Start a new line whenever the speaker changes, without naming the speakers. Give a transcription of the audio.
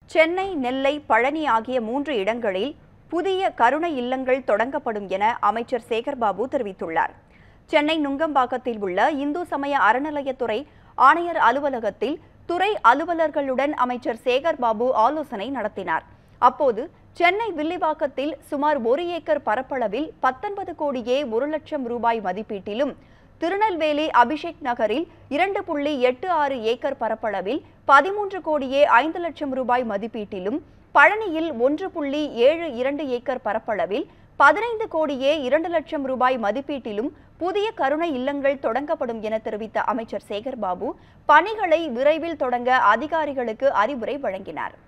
சென்னை நெல்லை பழனி ஆகிய மூன்று இடங்களில் புதிய கருணை இல்லங்கள் தொடங்கப்படும் என அமைச்சர் சேகர்பாபு தெரிவித்துள்ளார் சென்னை நுங்கம்பாக்கத்தில் உள்ள இந்து சமய அறநிலையத்துறை ஆணையர் அலுவலகத்தில் துறை அலுவலர்களுடன் அமைச்சர் சேகர்பாபு ஆலோசனை நடத்தினார் அப்போது சென்னை வில்லிவாக்கத்தில் சுமார் ஒரு ஏக்கர் பரப்பளவில் பத்தொன்பது கோடியே ஒரு லட்சம் ரூபாய் மதிப்பீட்டிலும் திருநெல்வேலி அபிஷேக் நகரில் இரண்டு புள்ளி எட்டு ஆறு ஏக்கர் பரப்பளவில் பதிமூன்று கோடியே ஐந்து லட்சம் ரூபாய் மதிப்பீட்டிலும் பழனியில் ஒன்று புள்ளி ஏழு இரண்டு ஏக்கர் பரப்பளவில் பதினைந்து கோடியே இரண்டு லட்சம் ரூபாய் மதிப்பீட்டிலும் புதிய கருணை இல்லங்கள் தொடங்கப்படும் என தெரிவித்த அமைச்சர் சேகர்பாபு பணிகளை விரைவில் தொடங்க அதிகாரிகளுக்கு அறிவுரை வழங்கினார்